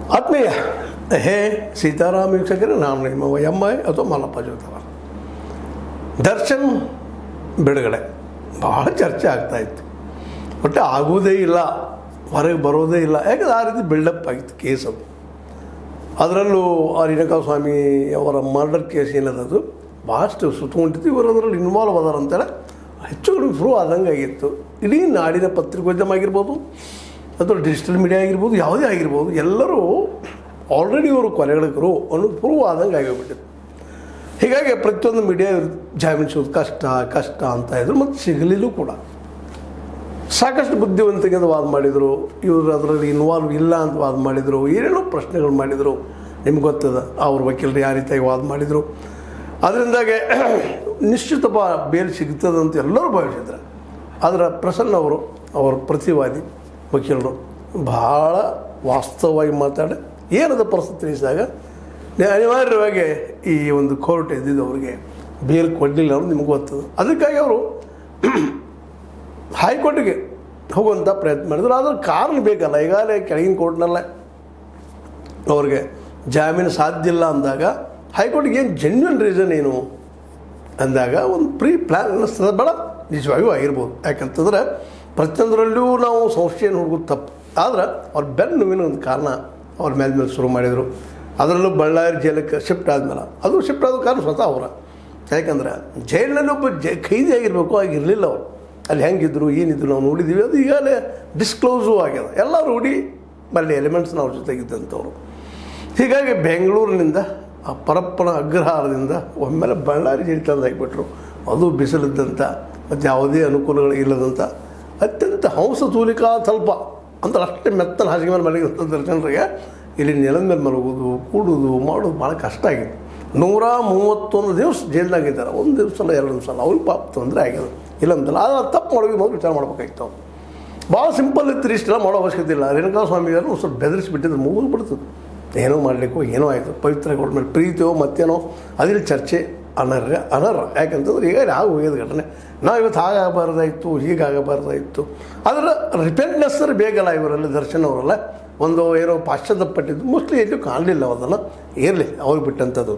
ಆತ್ಮೀಯ ಹೇ ಸೀತಾರಾಮ ವೀಕ್ಷಕರೇ ನಾನು ನಿಮ್ಮ ಎಮ್ಮ ಅಥವಾ ಮಲ್ಲಪ್ಪ ಜೋತವ ದರ್ಶನ್ ಬಿಡುಗಡೆ ಭಾಳ ಚರ್ಚೆ ಆಗ್ತಾ ಇತ್ತು ಒಟ್ಟು ಆಗುವುದೇ ಇಲ್ಲ ಹೊರಗೆ ಬರೋದೇ ಇಲ್ಲ ಯಾಕಂದ್ರೆ ಆ ರೀತಿ ಬಿಲ್ಡಪ್ ಆಗಿತ್ತು ಕೇಸ್ ಅದು ಅದರಲ್ಲೂ ಆ ರೇಣುಕಾ ಸ್ವಾಮಿ ಅವರ ಮರ್ಡರ್ ಕೇಸ್ ಏನದದು ಭಾಳಷ್ಟು ಸುತ್ತಕೊಂಡಿತ್ತು ಇವರು ಅದರಲ್ಲಿ ಇನ್ವಾಲ್ವ್ ಅದಾರ ಅಂತೇಳಿ ಹೆಚ್ಚು ಕಡಿಮೆ ಪ್ರೂವ್ ಆದಂಗೆ ಆಗಿತ್ತು ಇಡೀ ನಾಡಿನ ಪತ್ರಿಕೋದ್ಯಮ ಆಗಿರ್ಬೋದು ಅಥವಾ ಡಿಜಿಟಲ್ ಮೀಡಿಯಾ ಆಗಿರ್ಬೋದು ಯಾವುದೇ ಆಗಿರ್ಬೋದು ಎಲ್ಲರೂ ಆಲ್ರೆಡಿ ಇವರು ಕೊಲೆಗಳಿಗರು ಅನ್ನೋದು ಪ್ರೂವ್ ಆದಂಗೆ ಆಗಿಬಿಟ್ಟಿತ್ತು ಹೀಗಾಗಿ ಪ್ರತಿಯೊಂದು ಮೀಡಿಯಾ ಜಾಮೀನು ಸಿಗೋದು ಕಷ್ಟ ಕಷ್ಟ ಅಂತ ಇದ್ರು ಮತ್ತು ಸಿಗಲಿಲ್ಲೂ ಕೂಡ ಸಾಕಷ್ಟು ಬುದ್ಧಿವಂತಿಕೆಯಿಂದ ವಾದ ಮಾಡಿದರು ಇವರು ಅದರಲ್ಲಿ ಇನ್ವಾಲ್ವ್ ಇಲ್ಲ ಅಂತ ವಾದ ಮಾಡಿದರು ಏನೇನೋ ಪ್ರಶ್ನೆಗಳು ಮಾಡಿದರು ನಿಮ್ಗೆ ಗೊತ್ತದ ಅವ್ರ ವಕೀಲರು ಯಾವ ರೀತಿಯಾಗಿ ವಾದ ಮಾಡಿದರು ಅದರಿಂದಾಗೆ ನಿಶ್ಚಿತಪ ಬೇಲ್ ಸಿಗ್ತದೆ ಅಂತ ಎಲ್ಲರೂ ಭಾವಿಸಿದ್ರು ಆದರೆ ಪ್ರಸನ್ನ ಅವರು ಅವರ ಪ್ರತಿವಾದಿ ವಕೀಲರು ಭಾಳ ವಾಸ್ತವವಾಗಿ ಮಾತಾಡಿ ಏನದ ಪರಿಸ್ಥಿತಿ ತಿಳಿಸಿದಾಗ ನೆ- ಅನಿವಾರ್ಯವಾಗಿ ಈ ಒಂದು ಕೋರ್ಟ್ ಇದ್ದಿದ್ದು ಅವರಿಗೆ ಬೇಲ್ ಕೊಡಲಿಲ್ಲ ಅನ್ನೋದು ನಿಮ್ಗೆ ಗೊತ್ತದ ಅದಕ್ಕಾಗಿ ಅವರು ಹೈಕೋರ್ಟ್ಗೆ ಹೋಗುವಂಥ ಪ್ರಯತ್ನ ಮಾಡಿದ್ರು ಅದ್ರ ಕಾರಣ ಬೇಕಲ್ಲ ಈಗಾಗಲೇ ಕೆಳಗಿನ ಕೋರ್ಟ್ನಲ್ಲೇ ಅವ್ರಿಗೆ ಜಾಮೀನು ಸಾಧ್ಯ ಇಲ್ಲ ಅಂದಾಗ ಹೈಕೋರ್ಟ್ಗೆ ಏನು ಜೆನ್ಯೂನ್ ರೀಸನ್ ಏನು ಅಂದಾಗ ಒಂದು ಪ್ರೀ ಪ್ಲ್ಯಾನ್ ಅನ್ನಿಸ್ತದೆ ಬೇಡ ನಿಜವಾಗಿಯೂ ಆಗಿರ್ಬೋದು ಯಾಕಂತಂದ್ರೆ ಪ್ರತಿಯೊಂದರಲ್ಲೂ ನಾವು ಸಂಶಯನ ಹುಡುಗೋದು ತಪ್ಪು ಆದ್ರೆ ಅವ್ರ ಬೆನ್ನು ನೋವಿನ ಒಂದು ಕಾರಣ ಅವ್ರ ಮೇಲೆ ಮೇಲೆ ಶುರು ಮಾಡಿದರು ಅದರಲ್ಲೂ ಬಳ್ಳಾರಿ ಜೈಲಕ್ಕೆ ಶಿಫ್ಟ್ ಆದ್ಮೇಲೆ ಅದು ಶಿಫ್ಟ್ ಆದ ಕಾರಣ ಸ್ವತಃ ಅವರ ಯಾಕಂದ್ರೆ ಜೈಲಿನಲ್ಲಿ ಒಬ್ಬ ಜ ಖೈದಿ ಆಗಿರಬೇಕು ಆಗಿರಲಿಲ್ಲ ಅವರು ಅಲ್ಲಿ ಹೆಂಗಿದ್ರು ಏನಿದ್ರು ನಾವು ನೋಡಿದ್ದೀವಿ ಅದು ಈಗಾಗಲೇ ಡಿಸ್ಕ್ಲೋಸು ಆಗ್ಯದ ಎಲ್ಲ ರೂಢಿ ಅಲ್ಲಿ ಎಲಿಮೆಂಟ್ಸ್ನ ಅವ್ರ ಜೊತೆಗಿದ್ದಂಥವ್ರು ಹೀಗಾಗಿ ಬೆಂಗಳೂರಿನಿಂದ ಆ ಪರಪ್ಪನ ಅಗ್ರಹಾರದಿಂದ ಒಮ್ಮೆಲೆ ಬಳ್ಳಾರಿ ಜೈಲು ತಂದು ಹಾಕಿಬಿಟ್ರು ಅದು ಬಿಸಿಲಿದ್ದಂಥ ಮತ್ತು ಯಾವುದೇ ಅನುಕೂಲಗಳು ಇಲ್ಲದಂಥ ಅತ್ಯಂತ ಹಂಸ ತೂಲಿಕಾ ತಲ್ಪ ಅಂದ್ರೆ ಅಷ್ಟೇ ಮೆತ್ತನ ಹಾಸಿಗೆ ಮೇಲೆ ಮಲಗಿದಂಥ ದರ್ಶನರಿಗೆ ಇಲ್ಲಿ ನೆಲದ ಮೇಲೆ ಮಲಗೋದು ಕೂಡೋದು ಮಾಡೋದು ಭಾಳ ಕಷ್ಟ ಆಗಿತ್ತು ನೂರ ಮೂವತ್ತೊಂದು ದಿವಸ ಜೈಲ್ನಾಗಿದ್ದಾರೆ ಒಂದು ದಿವಸ ಅಲ್ಲ ಎರಡು ದಿವಸ ಅಲ್ಲ ಅವ್ರಿಗೆ ಪಾಪ ತೊಂದರೆ ಆಗ್ಯದ ಇಲ್ಲ ಅಂತಲ್ಲ ಆದರೆ ತಪ್ಪು ಮಾಡೋದು ಮೊದಲು ವಿಚಾರ ಮಾಡ್ಬೇಕಾಗಿತ್ತು ಅವ್ರು ಭಾಳ ಸಿಂಪಲ್ ಇತ್ತು ಇಷ್ಟೆಲ್ಲ ಮಾಡೋ ಅವಶ್ಯಕತೆ ಇಲ್ಲ ರೇಣುಕಾ ಸ್ವಾಮಿಗಾರನು ಒಂದು ಸ್ವಲ್ಪ ಬೆದರಿಸಿ ಬಿಟ್ಟಿದ್ರೆ ಮುಗಿದು ಬಿಡ್ತದೆ ಏನೋ ಮಾಡಲಿಕ್ಕೋ ಏನೋ ಆಯಿತು ಪವಿತ್ರ ಗೌಡ ಮೇಲೆ ಪ್ರೀತಿಯೋ ಮತ್ತೇನೋ ಅದಿಲ್ಲಿ ಚರ್ಚೆ ಅನರ್ಹ ಅನರ್ಹ ಯಾಕಂತಂದ್ರೆ ಈಗ ಆಗ ಹೋಗ್ಯದ ಘಟನೆ ನಾವು ಇವತ್ತು ಹಾಗಾಗಬಾರ್ದಾಯಿತು ಹೀಗಾಗಬಾರ್ದಾಯಿತ್ತು ಅದರ ರಿಪೇರ್ನೆಸ್ ಬೇಕಲ್ಲ ಇವರೆಲ್ಲ ದರ್ಶನ್ ಅವರೆಲ್ಲ ಒಂದು ಏನೋ ಪಾಶ್ಚಾತ್ಯಪಟ್ಟಿದ್ದು ಮೋಸ್ಟ್ಲಿ ಎಲ್ಲೂ ಕಾಣಲಿಲ್ಲ ಅದನ್ನು ಇರಲಿ ಅವ್ರಿಗೆ ಬಿಟ್ಟಂಥದ್ದು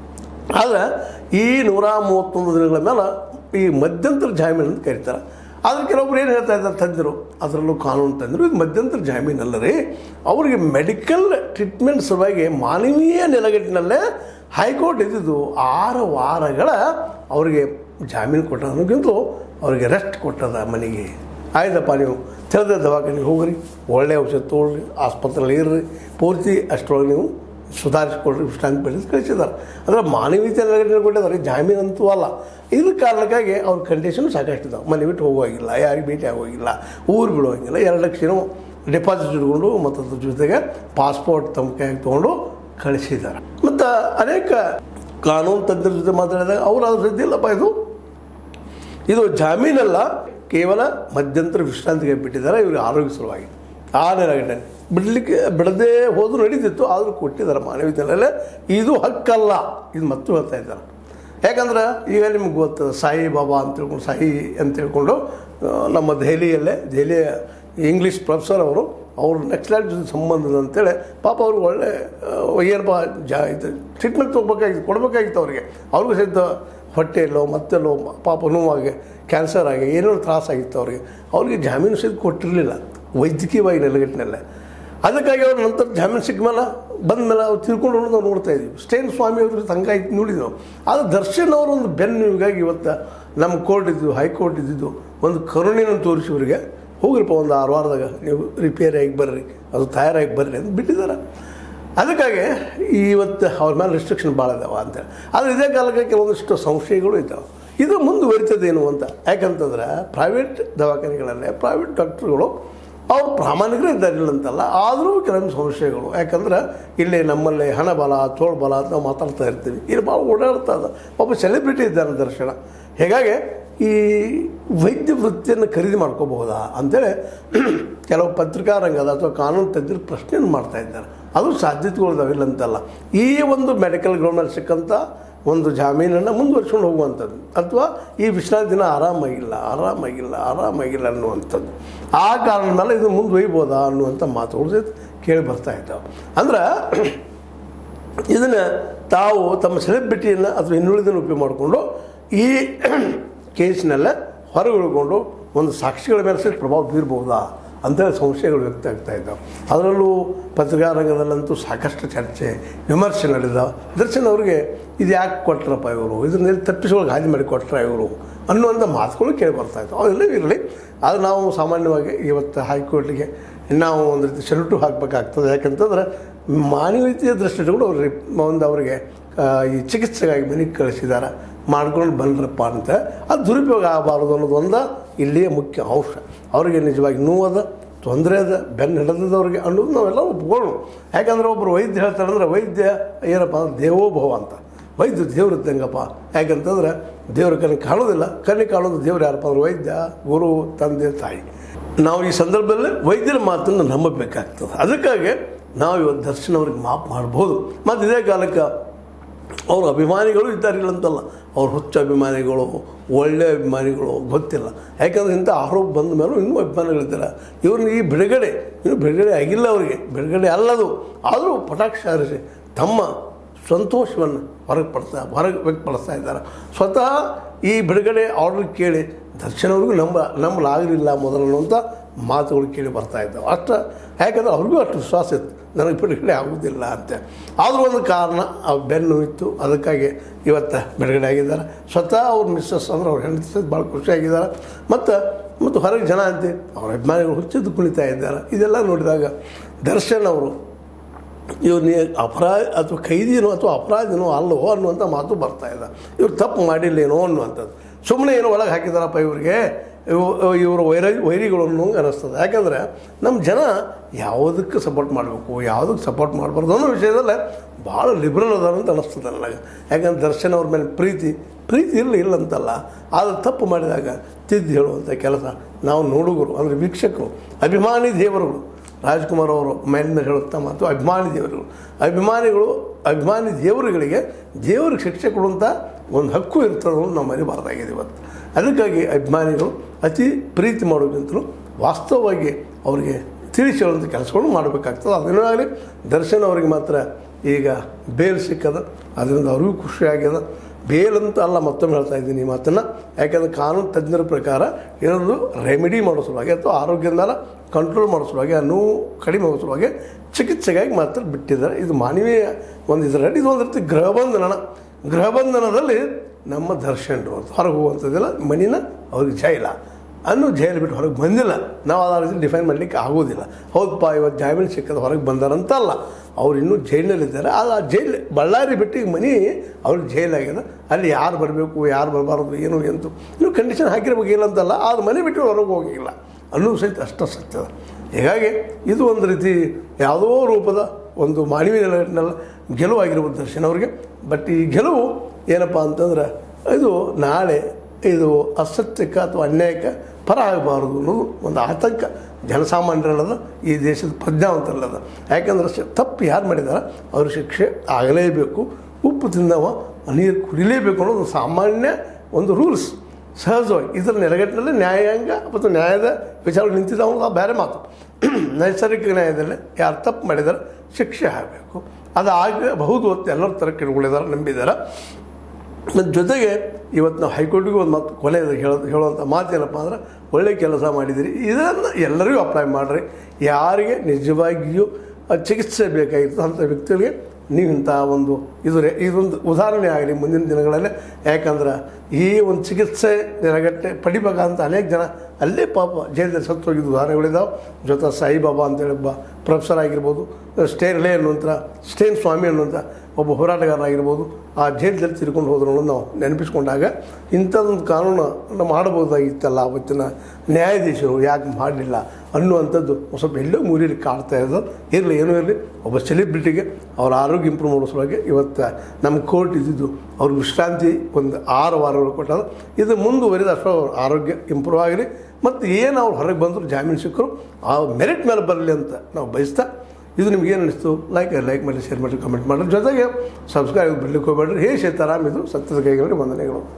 ಆದರೆ ಈ ನೂರ ಮೂವತ್ತೊಂದು ದಿನಗಳ ಮೇಲೆ ಈ ಮಧ್ಯಂತರ ಜಾಮೀನು ಅಂತ ಕರೀತಾರೆ ಆದರೆ ಕೆಲವೊಬ್ರು ಏನು ಹೇಳ್ತಾ ಇದ್ದಾರೆ ತಂದರು ಅದರಲ್ಲೂ ಕಾನೂನು ತಂದರು ಇದು ಮಧ್ಯಂತರ ಜಾಮೀನು ಅಲ್ಲ ರೀ ಅವರಿಗೆ ಮೆಡಿಕಲ್ ಟ್ರೀಟ್ಮೆಂಟ್ ಸಲುವಾಗಿ ಮಾನವೀಯ ನೆಲೆಗಟ್ಟಿನಲ್ಲೇ ಹೈಕೋರ್ಟ್ ಇದ್ದಿದ್ದು ಆರು ವಾರಗಳ ಅವರಿಗೆ ಜಾಮೀನು ಕೊಟ್ಟದಕ್ಕಿಂತಲೂ ಅವರಿಗೆ ರೆಸ್ಟ್ ಕೊಟ್ಟದ ಮನೆಗೆ ಆಯ್ತಪ್ಪ ನೀವು ತಿಳಿದ ದವಾಖಾನೆಗೆ ಹೋಗ್ರಿ ಒಳ್ಳೆಯ ಔಷಧ ತೊಗೊಳ್ರಿ ಆಸ್ಪತ್ರೆಯಲ್ಲಿ ಇರ್ರಿ ಪೂರ್ತಿ ಅಷ್ಟರೊಳಗೆ ನೀವು ಸುಧಾರಿಸ್ಕೊಳ್ರಿ ವಿಶ್ರಾಂತಿ ಪಡೆದು ಕಳಿಸಿದ್ದಾರೆ ಅಂದರೆ ಮಾನವೀಯತೆ ನೆಲೆಗಟ್ಟಿನ ಕೊಟ್ಟಿದ್ದಾರೆ ಜಾಮೀನು ಅಂತೂ ಅಲ್ಲ ಇದ್ರ ಕಾರಣಕ್ಕಾಗಿ ಅವ್ರ ಕಂಡೀಷನ್ ಸಾಕಷ್ಟು ಇದಾವೆ ಮನೆ ಬಿಟ್ಟು ಹೋಗುವಾಗಿಲ್ಲ ಯಾರಿಗೆ ಭೇಟಿ ಆಗೋಗಿಲ್ಲ ಊರು ಬಿಡುವಂಗಿಲ್ಲ ಎರಡು ಲಕ್ಷ ಏನೋ ಡೆಪಾಸಿಟ್ ಇಟ್ಕೊಂಡು ಮತ್ತು ಅದ್ರ ಜೊತೆಗೆ ಪಾಸ್ಪೋರ್ಟ್ ತಮ್ಮ ಕೈಯಾಗಿ ತೊಗೊಂಡು ಕಳಿಸಿದ್ದಾರೆ ಮತ್ತು ಅನೇಕ ಕಾನೂನು ತಜ್ಞರ ಜೊತೆ ಮಾತಾಡಿದಾಗ ಅವ್ರು ಅದ್ರ ಜೊತೆ ಇಲ್ಲಪ್ಪ ಇದು ಇದು ಜಾಮೀನಲ್ಲ ಕೇವಲ ಮಧ್ಯಂತರ ವಿಶ್ರಾಂತಿಗೆ ಬಿಟ್ಟಿದ್ದಾರೆ ಇವ್ರಿಗೆ ಆರೋಗ್ಯ ಸಲುವಾಗಿ ಆ ನೆಲೆಗಟ್ಟೆ ಬಿಡಲಿಕ್ಕೆ ಬಿಡದೆ ಹೋದ್ರೂ ನಡೀತಿತ್ತು ಆದರೂ ಕೊಟ್ಟಿದ್ದಾರೆ ಮಾನವೀಯತೆಯಲ್ಲೇ ಇದು ಹಕ್ಕಲ್ಲ ಇದು ಮತ್ತು ಹೇಳ್ತಾ ಇದ್ದಾರೆ ಯಾಕಂದ್ರೆ ಈಗ ನಿಮ್ಗೆ ಗೊತ್ತು ಸಾಯಿ ಬಾಬಾ ಅಂತ ತಿಳ್ಕೊಂಡು ಸಾಯಿ ಅಂತ ತಿಳ್ಕೊಂಡು ಆ, ನಮ್ಮ ದೆಹಲಿಯಲ್ಲೇ ದೆಹಲಿಯ ಇಂಗ್ಲೀಷ್ ಪ್ರೊಫೆಸರ್ ಅವರು ಅವರು ನಕ್ಸಲೈಟ್ ಜೊತೆ ಸಂಬಂಧದ ಅಂತೇಳಿ ಪಾಪ ಅವ್ರಿಗೆ ಒಳ್ಳೆ ಆ, ಏನಪ್ಪ ಜಾ ಇದು ಟ್ರೀಟ್ಮೆಂಟ್ ತೊಗೋಬೇಕಾಗಿತ್ತು ಕೊಡಬೇಕಾಗಿತ್ತು ಅವರಿಗೆ ಅವ್ರಿಗೂ ಸಹಿತ ಹೊಟ್ಟೆಯಲ್ಲೋ ಮತ್ತೆಲ್ಲೋ ಪಾಪ ನೋವಾಗಿ ಕ್ಯಾನ್ಸರ್ ಆಗಿ ಏನೋ ತ್ರಾಸಾಗಿತ್ತು ಅವ್ರಿಗೆ ಅವ್ರಿಗೆ ಜಾಮೀನು ಸಹಿತ ಕೊಟ್ಟಿರಲಿಲ್ಲ ವೈದ್ಯಕೀಯವಾಗಿ ನೆಲೆಗಟ್ಟಿನಲ್ಲೇ ಅದಕ್ಕಾಗಿ ಅವ್ರು ನಂತರ ಜಾಮೀನು ಸಿಕ್ಕ ಮೇಲೆ ಬಂದ ಮೇಲೆ ಅವ್ರು ತಿಳ್ಕೊಂಡು ಹೋಗೋದು ನಾವು ನೋಡ್ತಾ ಇದ್ದೀವಿ ಸ್ಟೇನ್ ಸ್ವಾಮಿ ಅವ್ರ ಹಂಗಾಗಿ ನೋಡಿದ್ವಿ ನಾವು ಆದರೆ ದರ್ಶನ್ ಅವರ ಒಂದು ಬೆನ್ನಿಗಾಗಿ ಇವತ್ತು ನಮ್ಮ ಕೋರ್ಟ್ ಇದ್ದು ಹೈಕೋರ್ಟ್ ಇದ್ದಿದ್ದು ಒಂದು ಕರುಣೆಯನ್ನು ತೋರಿಸಿ ಇವರಿಗೆ ಹೋಗ್ರಿಪ್ಪ ಒಂದು ಆರು ವಾರದಾಗ ನೀವು ರಿಪೇರಿಯಾಗಿ ಬರ್ರಿ ಅದು ತಯಾರಾಗಿ ಬರ್ರಿ ಅಂತ ಬಿಟ್ಟಿದ್ದಾರೆ ಅದಕ್ಕಾಗಿ ಇವತ್ತು ಅವ್ರ ಮೇಲೆ ರಿಸ್ಟ್ರಿಕ್ಷನ್ ಭಾಳ ಇದಾವೆ ಅಂತೇಳಿ ಆದರೆ ಇದೇ ಕಾಲಕ್ಕೆ ಕೆಲವೊಂದಿಷ್ಟು ಸಂಶಯಗಳು ಇದ್ದಾವೆ ಇದು ಮುಂದುವರಿತದೇನು ಅಂತ ಯಾಕಂತಂದ್ರೆ ಪ್ರೈವೇಟ್ ದವಾಖಾನೆಗಳಲ್ಲೇ ಪ್ರೈವೇಟ್ ಡಾಕ್ಟ್ರುಗಳು ಅವ್ರು ಪ್ರಾಮಾಣಿಕರೇ ಇದ್ದಾರಿಲ್ಲ ಅಂತಲ್ಲ ಆದರೂ ಕೆಲವೊಂದು ಸಮಸ್ಯೆಗಳು ಯಾಕಂದ್ರೆ ಇಲ್ಲಿ ನಮ್ಮಲ್ಲಿ ಹಣ ಬಲ ತೋಳು ಬಲ ಅಂತ ನಾವು ಮಾತಾಡ್ತಾ ಇರ್ತೀವಿ ಇಲ್ಲಿ ಭಾಳ ಓಡಾಡ್ತಾ ಇದೆ ಒಬ್ಬ ಸೆಲೆಬ್ರಿಟಿ ಇದ್ದಾನೆ ದರ್ಶನ ಹೀಗಾಗಿ ಈ ವೈದ್ಯ ವೃತ್ತಿಯನ್ನು ಖರೀದಿ ಮಾಡ್ಕೋಬಹುದಾ ಅಂತೇಳಿ ಕೆಲವು ಪತ್ರಿಕಾ ರಂಗದ ಅಥವಾ ಕಾನೂನು ತಜ್ಞರು ಪ್ರಶ್ನೆಯನ್ನು ಮಾಡ್ತಾ ಇದ್ದಾರೆ ಅದು ಸಾಧ್ಯತೆಗಳಿದಾವಿಲ್ಲ ಅಂತಲ್ಲ ಈ ಒಂದು ಮೆಡಿಕಲ್ ಗ್ರೌಂಡಲ್ಲಿ ಸಿಕ್ಕಂಥ ಒಂದು ಜಾಮೀನನ್ನು ಮುಂದುವರ್ಸ್ಕೊಂಡು ಹೋಗುವಂಥದ್ದು ಅಥವಾ ಈ ವಿಶ್ರಾಂತಿ ದಿನ ಆರಾಮಾಗಿಲ್ಲ ಆರಾಮಾಗಿಲ್ಲ ಆರಾಮಾಗಿಲ್ಲ ಅನ್ನುವಂಥದ್ದು ಆ ಕಾರಣ ಮೇಲೆ ಇದು ಮುಂದುವಯ್ಬೋದಾ ಅನ್ನುವಂಥ ಮಾತುಗಳು ಸಹಿತ ಕೇಳಿ ಬರ್ತಾ ಇದ್ದಾವೆ ಅಂದ್ರೆ ಇದನ್ನು ತಾವು ತಮ್ಮ ಸೆಲೆಬ್ರಿಟಿಯನ್ನು ಅಥವಾ ಇನ್ನುಳಿದನ್ನು ಉಪಯೋಗ ಮಾಡಿಕೊಂಡು ಈ ಕೇಸ್ನೆಲ್ಲ ಹೊರಗೆ ಉಳ್ಕೊಂಡು ಒಂದು ಸಾಕ್ಷಿಗಳ ಮೇಲೆ ಸಹ ಪ್ರಭಾವ ಬೀರ್ಬೋದಾ ಅಂತೇಳಿ ಸಂಶಯಗಳು ವ್ಯಕ್ತ ಆಗ್ತಾ ಇದ್ದಾವೆ ಅದರಲ್ಲೂ ಪತ್ರಿಕಾ ರಂಗದಲ್ಲಂತೂ ಸಾಕಷ್ಟು ಚರ್ಚೆ ವಿಮರ್ಶೆ ನಡೆದಾವೆ ದರ್ಶನ್ ಅವರಿಗೆ ಇದು ಯಾಕೆ ಕೊಟ್ರಪ್ಪ ಇವರು ಇದನ್ನೆಲ್ಲ ತಪ್ಪಿಸೋಕೆ ಹಾದಿ ಮಾಡಿ ಕೊಟ್ರ ಇವರು ಅನ್ನುವಂಥ ಮಾತುಗಳು ಕೇಳಿ ಬರ್ತಾ ಇದ್ದಾವೆ ಅವೆಲ್ಲ ಇರಲಿ ಅದು ನಾವು ಸಾಮಾನ್ಯವಾಗಿ ಇವತ್ತು ಹೈಕೋರ್ಟ್ಗೆ ನಾವು ಒಂದು ರೀತಿ ಸೆಲ್ಯೂಟು ಹಾಕಬೇಕಾಗ್ತದೆ ಯಾಕಂತಂದ್ರೆ ಮಾನವೀಯತೆಯ ದೃಷ್ಟಿಗಳು ಅವ್ರಿಗೆ ಒಂದು ಅವರಿಗೆ ಆ, ಈ ಚಿಕಿತ್ಸೆಗಾಗಿ ಮನೆಗೆ ಕಳಿಸಿದ್ದಾರೆ ಮಾಡ್ಕೊಂಡು ಬಂದ್ರಪ್ಪ ಅಂತ ಅದು ದುರುಪಯೋಗ ಆಗಬಾರ್ದು ಅನ್ನೋದು ಒಂದು ಇಲ್ಲಿಯ ಮುಖ್ಯ ಅಂಶ ಅವರಿಗೆ ನಿಜವಾಗಿ ನೋವದ ತೊಂದರೆ ಅದ ಬೆನ್ನು ಹಿಡಿದವ್ರಿಗೆ ಅನ್ನೋದು ನಾವೆಲ್ಲ ಒಪ್ಕೊಳ್ಳು ಯಾಕಂದ್ರೆ ಒಬ್ಬರು ವೈದ್ಯ ಹೇಳ್ತಾರೆ ಅಂದ್ರೆ ವೈದ್ಯ ಏನಪ್ಪ ಅಂದ್ರೆ ದೇವೋಭವ ಅಂತ ವೈದ್ಯ ದೇವ್ರ ಇದ್ದಂಗಪ್ಪ ಯಾಕಂತಂದ್ರೆ ದೇವ್ರ ಕಣ್ಣಿಗೆ ಕಾಣೋದಿಲ್ಲ ಕಣ್ಣಿಗೆ ಕಾಣೋದು ದೇವ್ರು ಯಾರಪ್ಪ ಅಂದ್ರೆ ವೈದ್ಯ ಗುರು ತಂದೆ ತಾಯಿ ನಾವು ಈ ಸಂದರ್ಭದಲ್ಲಿ ವೈದ್ಯರ ಮಾತನ್ನು ನಂಬಬೇಕಾಗ್ತದೆ ಅದಕ್ಕಾಗಿ ನಾವು ಇವತ್ತು ದರ್ಶನ ಅವ್ರಿಗೆ ಮಾಪ್ ಮಾಡ್ಬೋದು ಮತ್ತು ಇದೇ ಕಾಲಕ್ಕೆ ಅವ್ರ ಅಭಿಮಾನಿಗಳು ಇದ್ದಾರಿಲ್ಲ ಅಂತಲ್ಲ ಅವ್ರ ಹುಚ್ಚ ಅಭಿಮಾನಿಗಳು ಒಳ್ಳೆಯ ಅಭಿಮಾನಿಗಳು ಗೊತ್ತಿಲ್ಲ ಯಾಕಂದ್ರೆ ಇಂಥ ಆರೋಪ ಬಂದ ಮೇಲೂ ಇನ್ನೂ ಅಭಿಮಾನಿಗಳಿದ್ದಾರೆ ಇವ್ರನ್ನ ಈ ಬಿಡುಗಡೆ ಇನ್ನೂ ಬಿಡುಗಡೆ ಆಗಿಲ್ಲ ಅವರಿಗೆ ಬಿಡುಗಡೆ ಅಲ್ಲದು ಆದರೂ ಪಟಾಕ್ಷ ಹಾರಿಸಿ ತಮ್ಮ ಸಂತೋಷವನ್ನು ಹೊರಗೆ ಪಡಿಸ್ತಾ ಹೊರಗೆ ವ್ಯಕ್ತಪಡಿಸ್ತಾ ಇದ್ದಾರೆ ಸ್ವತಃ ಈ ಬಿಡುಗಡೆ ಆರ್ಡರ್ ಕೇಳಿ ದರ್ಶನ್ ಅವ್ರಿಗೂ ನಂಬ ನಂಬಲಾಗಲಿಲ್ಲ ಮೊದಲು ಅನ್ನುವಂಥ ಮಾತುಗಳು ಕೇಳಿ ಬರ್ತಾ ಇದ್ದಾವೆ ಅಷ್ಟು ಯಾಕಂದ್ರೆ ಅವ್ರಿಗೂ ಅಷ್ಟು ವಿಶ್ವಾಸ ಇತ್ತು ನನಗೆ ಬಿಡುಗಡೆ ಆಗುವುದಿಲ್ಲ ಅಂತ ಆದರೂ ಒಂದು ಕಾರಣ ಆ ಬೆನ್ನು ಇತ್ತು ಅದಕ್ಕಾಗಿ ಇವತ್ತು ಬಿಡುಗಡೆ ಆಗಿದ್ದಾರೆ ಸ್ವತಃ ಅವ್ರ ಮಿಸ್ಸಸ್ ಅಂದ್ರೆ ಅವ್ರ ಹೆಂಡತಿ ಭಾಳ ಖುಷಿಯಾಗಿದ್ದಾರೆ ಮತ್ತು ಮತ್ತು ಹೊರಗೆ ಜನ ಅಂತೆ ಅವ್ರ ಅಭಿಮಾನಿಗಳು ಹುಚ್ಚಿದ್ದು ಕುಣಿತಾ ಇದ್ದಾರೆ ಇದೆಲ್ಲ ನೋಡಿದಾಗ ದರ್ಶನ್ ಅವರು ಇವ್ರು ನೀ ಅಪರಾಧ ಅಥವಾ ಖೈದಿನೋ ಅಥವಾ ಅಪರಾಧಿನೋ ಅಲ್ಲವೋ ಅನ್ನುವಂಥ ಮಾತು ಬರ್ತಾ ಇದೆ ಇವ್ರು ತಪ್ಪು ಮಾಡಿಲ್ಲೇನೋ ಅನ್ನುವಂಥದ್ದು ಸುಮ್ಮನೆ ಏನೋ ಒಳಗೆ ಹಾಕಿದಾರಪ್ಪ ಇವ್ರಿಗೆ ಇವು ಇವರು ವೈರ ವೈರಿಗಳು ಅನ್ನೋ ಅನ್ನಿಸ್ತದೆ ಯಾಕಂದರೆ ನಮ್ಮ ಜನ ಯಾವುದಕ್ಕೆ ಸಪೋರ್ಟ್ ಮಾಡಬೇಕು ಯಾವುದಕ್ಕೆ ಸಪೋರ್ಟ್ ಮಾಡಬಾರ್ದು ಅನ್ನೋ ವಿಷಯದಲ್ಲೇ ಭಾಳ ಲಿಬ್ರಲ್ ಅದಾರ ಅಂತ ಅನ್ನಿಸ್ತದೆ ನನಗೆ ಯಾಕಂದ್ರೆ ದರ್ಶನ್ ಅವ್ರ ಮೇಲೆ ಪ್ರೀತಿ ಪ್ರೀತಿ ಇರಲಿ ಇಲ್ಲ ಅಂತಲ್ಲ ಆದರೆ ತಪ್ಪು ಮಾಡಿದಾಗ ತಿದ್ದು ಹೇಳುವಂಥ ಕೆಲಸ ನಾವು ನೋಡುಗರು ಅಂದರೆ ವೀಕ್ಷಕರು ಅಭಿಮಾನಿ ದೇವರುಗಳು ರಾಜ್ಕುಮಾರ್ ಅವರು ಮೇಲಿನ ಹೇಳುತ್ತಾ ಮತ್ತು ಅಭಿಮಾನಿ ದೇವರುಗಳು ಅಭಿಮಾನಿಗಳು ಅಭಿಮಾನಿ ದೇವರುಗಳಿಗೆ ದೇವರಿಗೆ ಶಿಕ್ಷೆ ಕೊಡುವಂಥ ಒಂದು ಹಕ್ಕು ಇರ್ತದೆ ಅನ್ನೋದು ನಾವು ಮರಿಬಾರ್ದಾಗಿದೆ ಇವತ್ತು ಅದಕ್ಕಾಗಿ ಅಭಿಮಾನಿಗಳು ಅತಿ ಪ್ರೀತಿ ಮಾಡೋಕ್ಕಿಂತಲೂ ವಾಸ್ತವವಾಗಿ ಅವರಿಗೆ ತಿಳಿಸಿ ಹೇಳುವಂಥ ಕೆಲಸಗಳನ್ನು ಮಾಡಬೇಕಾಗ್ತದೆ ಅದನ್ನೂ ಆಗಲಿ ದರ್ಶನ್ ಅವರಿಗೆ ಮಾತ್ರ ಈಗ ಬೇಲ್ ಸಿಕ್ಕದ ಅದರಿಂದ ಅವ್ರಿಗೂ ಖುಷಿಯಾಗ್ಯದ ಬೇಲ್ ಅಂತ ಅಲ್ಲ ಮತ್ತೊಮ್ಮೆ ಹೇಳ್ತಾ ಇದ್ದೀನಿ ಈ ಮಾತನ್ನು ಯಾಕಂದರೆ ಕಾನೂನು ತಜ್ಞರ ಪ್ರಕಾರ ಏನದು ರೆಮಿಡಿ ಮಾಡೋ ಸಲುವಾಗಿ ಅಥವಾ ಆರೋಗ್ಯದ ಮೇಲೆ ಕಂಟ್ರೋಲ್ ಮಾಡೋ ಸಲುವಾಗಿ ಆ ನೋವು ಕಡಿಮೆ ಆಗೋ ಸಲುವಾಗಿ ಚಿಕಿತ್ಸೆಗಾಗಿ ಮಾತ್ರ ಬಿಟ್ಟಿದ್ದಾರೆ ಇದು ಮಾನವೀಯ ಒಂದು ಇದರಲ್ಲಿ ಇದು ಒಂದು ರೀತಿ ಗೃಹಬಂಧನ ಗೃಹಬಂಧನದಲ್ಲಿ ನಮ್ಮ ದರ್ಶನರು ಅಂತ ಹೊರಗೆ ಹೋಗುವಂಥದ್ದಿಲ್ಲ ಮನಿನ ಅವ್ರಿಗೆ ಜೈಲ ಅನ್ನೋ ಜೈಲು ಬಿಟ್ಟು ಹೊರಗೆ ಬಂದಿಲ್ಲ ನಾವು ಅದ ರೀತಿ ಡಿಫೈನ್ ಮಾಡಲಿಕ್ಕೆ ಆಗೋದಿಲ್ಲ ಹೌದಪ್ಪ ಇವತ್ತು ಜಾಮೀನು ಸಿಕ್ಕದ ಹೊರಗೆ ಬಂದಾರಂತಲ್ಲ ಅವ್ರು ಇನ್ನೂ ಜೈಲಿನಲ್ಲಿದ್ದಾರೆ ಅದು ಆ ಜೈಲು ಬಳ್ಳಾರಿ ಬಿಟ್ಟು ಈಗ ಮನೆ ಅವ್ರಿಗೆ ಜೈಲಾಗಿದೆ ಅಲ್ಲಿ ಯಾರು ಬರಬೇಕು ಯಾರು ಬರಬಾರ್ದು ಏನು ಎಂತು ಇನ್ನೂ ಕಂಡೀಷನ್ ಹಾಕಿರ್ಬೇಕು ಇಲ್ಲ ಅಂತಲ್ಲ ಅದು ಮನೆ ಬಿಟ್ಟು ಹೊರಗೆ ಹೋಗಿಲ್ಲ ಅನ್ನೋದು ಸಹಿತ ಅಷ್ಟ ಸತ್ಯದ ಹೀಗಾಗಿ ಇದು ಒಂದು ರೀತಿ ಯಾವುದೋ ರೂಪದ ಒಂದು ಮಾನವೀಯ ನೆಲೆಯಲ್ಲಿ ಗೆಲುವಾಗಿರ್ಬೋದು ದರ್ಶನ್ ಅವ್ರಿಗೆ ಬಟ್ ಈ ಗೆಲುವು ಏನಪ್ಪ ಅಂತಂದ್ರೆ ಇದು ನಾಳೆ ಇದು ಅಸತ್ಯಕ್ಕೆ ಅಥವಾ ಅನ್ಯಾಯಕ್ಕೆ ಪರ ಆಗಬಾರ್ದು ಅನ್ನೋದು ಒಂದು ಆತಂಕ ಜನಸಾಮಾನ್ಯರಲ್ಲದ ಈ ದೇಶದ ಪ್ರಜ್ಞಾವಂತರಲ್ಲದ ಯಾಕಂದ್ರೆ ಶ- ತಪ್ಪು ಯಾರು ಮಾಡಿದಾರೆ ಅವ್ರ ಶಿಕ್ಷೆ ಆಗಲೇಬೇಕು ಉಪ್ಪು ತಿಂದವ ನೀರು ಕುಡಿಲೇಬೇಕು ಅನ್ನೋದು ಒಂದು ಸಾಮಾನ್ಯ ಒಂದು ರೂಲ್ಸ್ ಸಹಜವಾಗಿ ಇದರ ನೆಲೆಗಟ್ಟಿನಲ್ಲಿ ನ್ಯಾಯಾಂಗ ಮತ್ತು ನ್ಯಾಯದ ವಿಚಾರ ನಿಂತಿದ್ದಾವ ಅನ್ನೋದು ಬೇರೆ ಮಾತು ನೈಸರ್ಗಿಕ ನ್ಯಾಯದಲ್ಲಿ ಯಾರು ತಪ್ಪು ಮಾಡಿದ್ದಾರೆ ಶಿಕ್ಷೆ ಆಗಬೇಕು ಅದು ಆಗಬಹುದು ಅಂತ ಎಲ್ಲರ ಥರ ಕಿಡ್ಗಳಿದ್ದಾರೆ ನಂಬಿದ್ದಾರೆ ಮತ್ತು ಜೊತೆಗೆ ಇವತ್ತು ನಾವು ಹೈಕೋರ್ಟಿಗೂ ಒಂದು ಮಾತು ಕೊನೆಯದು ಹೇಳೋದು ಹೇಳುವಂಥ ಮಾತೇನಪ್ಪ ಅಂದ್ರೆ ಒಳ್ಳೆಯ ಕೆಲಸ ಮಾಡಿದ್ದೀರಿ ಇದನ್ನು ಎಲ್ಲರಿಗೂ ಅಪ್ಲೈ ಮಾಡಿರಿ ಯಾರಿಗೆ ನಿಜವಾಗಿಯೂ ಆ ಚಿಕಿತ್ಸೆ ಬೇಕಾಗಿತ್ತು ಅಂಥ ವ್ಯಕ್ತಿಗಳಿಗೆ ನೀವು ಇಂಥ ಒಂದು ಇದು ರೇ- ಇದೊಂದು ಉದಾಹರಣೆ ಆಗಲಿ ಮುಂದಿನ ದಿನಗಳಲ್ಲಿ ಯಾಕಂದ್ರೆ ಈ ಒಂದು ಚಿಕಿತ್ಸೆ ನೆಲಗಟ್ಟೆ ಪಡಿಬೇಕಂತ ಅನೇಕ ಜನ ಅಲ್ಲೇ ಪಾಪ ಜೈಲದಲ್ಲಿ ಸತ್ತು ಹೋಗಿದ್ದು ಉದಾಹರಣೆಗಳಿದ್ದಾವೆ ಜೊತೆ ಸಾಯಿಬಾಬಾ ಅಂತೇಳಿ ಒಬ್ಬ ಪ್ರೊಫೆಸರ್ ಆಗಿರ್ಬೋದು ಸ್ಟೇನ್ ಲೇ ಅನ್ನುವಂಥ ಸ್ಟೇನ್ ಸ್ವಾಮಿ ಅನ್ನುವಂಥ ಒಬ್ಬ ಹೋರಾಟಗಾರನಾಗಿರ್ಬೋದು ಆ ಜೈಲದಲ್ಲಿ ತಿರ್ಕೊಂಡು ಹೋದ್ರು ಅನ್ನೋದು ನಾವು ನೆನಪಿಸ್ಕೊಂಡಾಗ ಇಂಥದ್ದೊಂದು ಕಾನೂನು ಮಾಡಬಹುದಾಗಿತ್ತಲ್ಲ ಅವತ್ತಿನ ನ್ಯಾಯಾಧೀಶರು ಯಾಕೆ ಮಾಡಲಿಲ್ಲ ಅನ್ನುವಂಥದ್ದು ಒಂದ್ ಸ್ವಲ್ಪ ಎಲ್ಲೋ ಮೂರಿಯಲ್ಲಿ ಕಾಡ್ತಾ ಇರೋದು ಇರಲಿ ಏನೂ ಇರಲಿ ಒಬ್ಬ ಸೆಲೆಬ್ರಿಟಿಗೆ ಅವ್ರ ಆರೋಗ್ಯ ಇಂಪ್ರೂವ್ ಮಾಡೋ ಸಲುವಾಗಿ ಇವತ್ತು ನಮ್ಮ ಕೋರ್ಟ್ ಇದ್ದಿದ್ದು ಅವ್ರಿಗೆ ವಿಶ್ರಾಂತಿ ಒಂದು ಆರು ವಾರಗಳು ಕೊಟ್ಟರು ಇದು ಮುಂದುವರಿದ ಅಷ್ಟೋ ಅವ್ರ ಆರೋಗ್ಯ ಇಂಪ್ರೂವ್ ಆಗಲಿ ಮತ್ತು ಏನು ಅವ್ರು ಹೊರಗೆ ಬಂದರು ಜಾಮೀನು ಸಿಕ್ಕರು ಆ ಮೆರಿಟ್ ಮೇಲೆ ಬರಲಿ ಅಂತ ನಾವು ಬಯಸ್ತಾ ಇದು ನಿಮ್ಗೆ ಏನು ಅನಿಸ್ತು ಲೈಕ್ ಲೈಕ್ ಮಾಡಿ ಶೇರ್ ಮಾಡಿ ಕಮೆಂಟ್ ಮಾಡಿ ಜೊತೆಗೆ ಸಬ್ಸ್ಕ್ರೈಬ್ ಬಿಡ್ಲಿಕ್ಕೆ ಹೋಗ್ಬೇಡ್ರಿ ಹೇ ಸೀತಾರಾಮ್ ಇದು ಸತ್ಯದ ಕೈಗಳಲ್ಲಿ ವಂದನೆಗಳು